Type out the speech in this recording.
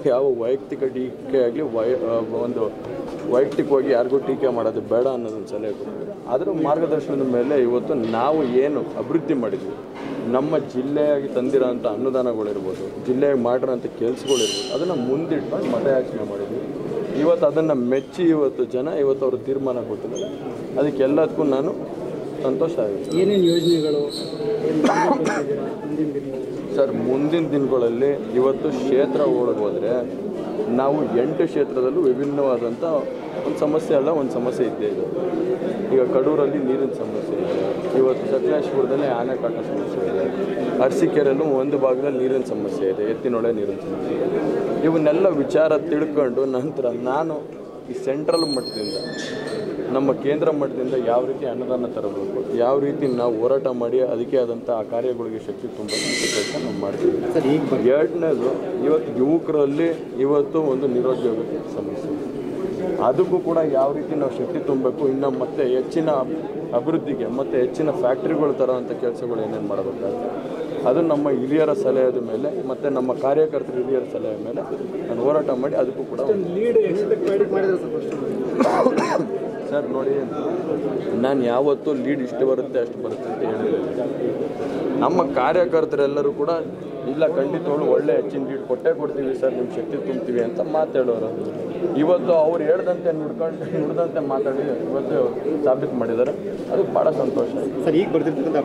ಯಾವ ವೈಯಕ್ತಿಕ ಟೀಕೆ ಆಗಲಿ ವೈ ಆ, ಒಂದು ವೈಯಕ್ತಿಕವಾಗಿ ಯಾರಿಗೂ ಟೀಕೆ ಮಾಡೋದು ಬೇಡ ಅನ್ನೋದೊಂದು ಸಲಹೆ ಕೊಟ್ಟಿದೆ ಅದರ ಮಾರ್ಗದರ್ಶನದ ಮೇಲೆ ಇವತ್ತು ನಾವು ಏನು ಅಭಿವೃದ್ಧಿ ಮಾಡಿದ್ವಿ ನಮ್ಮ ಜಿಲ್ಲೆಯಾಗಿ ತಂದಿರೋಂಥ ಅನುದಾನಗಳಿರ್ಬೋದು ಜಿಲ್ಲೆಯಾಗಿ ಮಾಡಿರೋಂಥ ಕೆಲಸಗಳಿರ್ಬೋದು ಅದನ್ನು ಮುಂದಿಟ್ಕೊಂಡು ಮತಯಾಚನೆ ಮಾಡಿದ್ವಿ ಇವತ್ತು ಅದನ್ನು ಮೆಚ್ಚಿ ಇವತ್ತು ಜನ ಇವತ್ತು ಅವರು ತೀರ್ಮಾನ ಕೊಟ್ಟಿದ್ದಾರೆ ಅದಕ್ಕೆಲ್ಲದಕ್ಕೂ ನಾನು ಸಂತೋಷ ಆಗಿದೆ ಏನೇನು ಯೋಜನೆಗಳು ಏನ್ ಮಾಡ್ಬೇಕಿದ್ದೀರಾ ಮುಂದಿನ ದಿನ ಸರ್ ಮುಂದಿನ ದಿನಗಳಲ್ಲಿ ಇವತ್ತು ಕ್ಷೇತ್ರ ಒಳಗೆ ಹೋದರೆ ನಾವು ಎಂಟು ಕ್ಷೇತ್ರದಲ್ಲೂ ವಿಭಿನ್ನವಾದಂಥ ಒಂದು ಸಮಸ್ಯೆ ಅಲ್ಲ ಒಂದು ಸಮಸ್ಯೆ ಇದ್ದೇ ಇದೆ ಈಗ ಕಡೂರಲ್ಲಿ ನೀರಿನ ಸಮಸ್ಯೆ ಇದೆ ಇವತ್ತು ಸಕಲೇಶ್ಪುರದಲ್ಲಿ ಆನೆಕಾಟ ಸಮಸ್ಯೆ ಇದೆ ಅರಸೀಕೆರೆಯಲ್ಲೂ ಒಂದು ಭಾಗದಲ್ಲಿ ನೀರಿನ ಸಮಸ್ಯೆ ಇದೆ ಎತ್ತಿನೊಳೆ ನೀರಿನ ಸಮಸ್ಯೆ ಇದೆ ಇವನ್ನೆಲ್ಲ ವಿಚಾರ ತಿಳ್ಕೊಂಡು ನಂತರ ನಾನು ಈ ಸೆಂಟ್ರಲ್ ಮಟ್ಟದಿಂದ ನಮ್ಮ ಕೇಂದ್ರ ಮಟ್ಟದಿಂದ ಯಾವ ರೀತಿ ಅನುದಾನ ತರಬೇಕು ಯಾವ ರೀತಿ ನಾವು ಹೋರಾಟ ಮಾಡಿ ಅದಕ್ಕೆ ಆದಂಥ ಆ ಕಾರ್ಯಗಳಿಗೆ ಶಕ್ತಿ ತುಂಬಬೇಕು ಕೆಲಸ ನಾವು ಮಾಡ್ತೀವಿ ಸರ್ ಈಗ ಬಗ್ಗೆ ಎರಡನೇದು ಇವತ್ತು ಯುವಕರಲ್ಲಿ ಇವತ್ತು ಒಂದು ನಿರುದ್ಯೋಗ ಸಮಸ್ಯೆ ಅದಕ್ಕೂ ಕೂಡ ಯಾವ ರೀತಿ ನಾವು ಶಕ್ತಿ ತುಂಬಬೇಕು ಇನ್ನು ಮತ್ತೆ ಹೆಚ್ಚಿನ ಅಭಿವೃದ್ಧಿಗೆ ಮತ್ತು ಹೆಚ್ಚಿನ ಫ್ಯಾಕ್ಟ್ರಿಗಳು ತರೋವಂಥ ಕೆಲಸಗಳು ಏನೇನು ಮಾಡಬೇಕಾಗುತ್ತೆ ಅದು ನಮ್ಮ ಹಿರಿಯರ ಸಲಹೆಯ ಮೇಲೆ ಮತ್ತು ನಮ್ಮ ಕಾರ್ಯಕರ್ತರ ಹಿರಿಯರ ಸಲಹೆ ಮೇಲೆ ನಾನು ಹೋರಾಟ ಮಾಡಿ ಅದಕ್ಕೂ ಕೂಡ ಒಂದು ಲೀಡ್ ಎಕ್ಸ್ಪೆಕ್ಟ್ ಮಾಡಿ ಮಾಡಿದ್ರೆ ಸರ್ ಫಸ್ಟ್ ಸರ್ ನೋಡಿ ನಾನು ಯಾವತ್ತೂ ಲೀಡ್ ಇಷ್ಟು ಬರುತ್ತೆ ಅಷ್ಟು ಬರುತ್ತೆ ಅಂತ ಹೇಳಿಲ್ಲ ನಮ್ಮ ಕಾರ್ಯಕರ್ತರೆಲ್ಲರೂ ಕೂಡ ಇಲ್ಲ ಖಂಡಿತವಾಗ್ಲೂ ಒಳ್ಳೆ ಹೆಚ್ಚಿನ ಲೀಡ್ ಕೊಟ್ಟೇ ಕೊಡ್ತೀವಿ ಸರ್ ನಿಮ್ಮ ಶಕ್ತಿ ತುಂಬ್ತೀವಿ ಅಂತ ಮಾತಾಡೋರು ಇವತ್ತು ಅವ್ರು ಹೇಳ್ದಂತೆ ನುಡ್ಕೊಂಡು ನುಡ್ದಂತೆ ಮಾತಾಡಿ ಇವತ್ತು ಸಾಬೀತು ಮಾಡಿದ್ದಾರೆ ಅದು ಭಾಳ ಸಂತೋಷ ಆಯಿತು ಸರ್ ಈಗ ಬರ್ತಿರ್ತಕ್ಕಂಥ